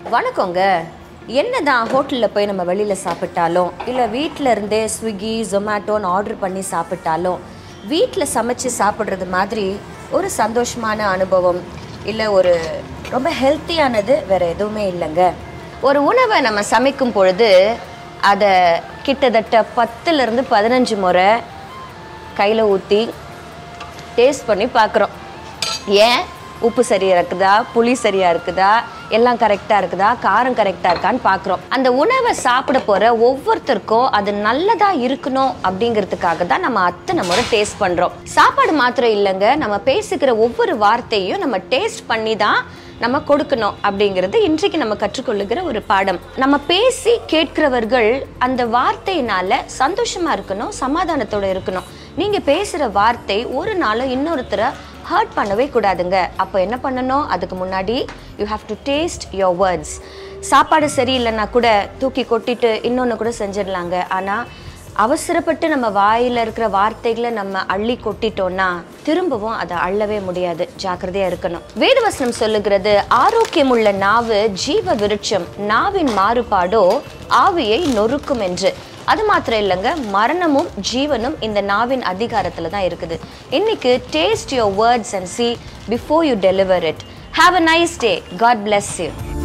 வணக்கங்க என்னதான் ஹோட்டலில் போய் நம்ம வெளியில் சாப்பிட்டாலும் இல்லை வீட்டில் இருந்தே ஸ்விக்கி ஜொமேட்டோன்னு ஆர்டர் பண்ணி சாப்பிட்டாலும் வீட்டில் சமைச்சு சாப்பிட்றது மாதிரி ஒரு சந்தோஷமான அனுபவம் இல்லை ஒரு ரொம்ப ஹெல்த்தியானது வேற எதுவுமே இல்லைங்க ஒரு உணவை நம்ம சமைக்கும் பொழுது அதை கிட்டத்தட்ட பத்துலேருந்து பதினஞ்சு முறை கையில் ஊற்றி டேஸ்ட் பண்ணி பார்க்குறோம் ஏன் உப்பு சரியா இருக்குதா புளி சரியா இருக்குதா எல்லாம் கரெக்டாக இருக்குதா காரம் கரெக்டாக இருக்கான்னு பார்க்குறோம் அந்த உணவை சாப்பிட போகிற ஒவ்வொருத்தருக்கும் அது நல்லதாக இருக்கணும் அப்படிங்கிறதுக்காக தான் நம்ம அத்தனை முறை டேஸ்ட் பண்ணுறோம் சாப்பாடு மாத்திரம் இல்லைங்க நம்ம பேசிக்கிற ஒவ்வொரு வார்த்தையும் நம்ம டேஸ்ட் பண்ணி தான் நம்ம கொடுக்கணும் அப்படிங்கிறது இன்றைக்கு நம்ம கற்றுக்கொள்ளுகிற ஒரு பாடம் நம்ம பேசி கேட்கிறவர்கள் அந்த வார்த்தையினால சந்தோஷமா இருக்கணும் சமாதானத்தோட இருக்கணும் நீங்க பேசுற வார்த்தை ஒரு நாளும் இன்னொருத்தரை ஹர்ட் பண்ணவே கூடாதுங்க அப்போ என்ன பண்ணணும் அதுக்கு முன்னாடி you have to taste your words சாப்பாடு சரியில்லைன்னா கூட தூக்கி கொட்டிட்டு இன்னொன்று கூட செஞ்சிடலாங்க ஆனால் அவசரப்பட்டு நம்ம வாயில இருக்கிற வார்த்தைகளை நம்ம அள்ளி கொட்டிட்டோம்னா திரும்பவும் அதை அள்ளவே முடியாது ஜாக்கிரதையா இருக்கணும் வேதவசனம் சொல்லுகிறது ஆரோக்கியமுள்ள நாவு ஜீவ விருட்சம் நாவின் மாறுபாடோ ஆவியை நொறுக்கும் என்று அது மாத்திரம் இல்லைங்க மரணமும் ஜீவனும் இந்த நாவின் அதிகாரத்துல தான் இருக்குது இன்னைக்கு taste your words and see before you deliver it have a nice day God bless you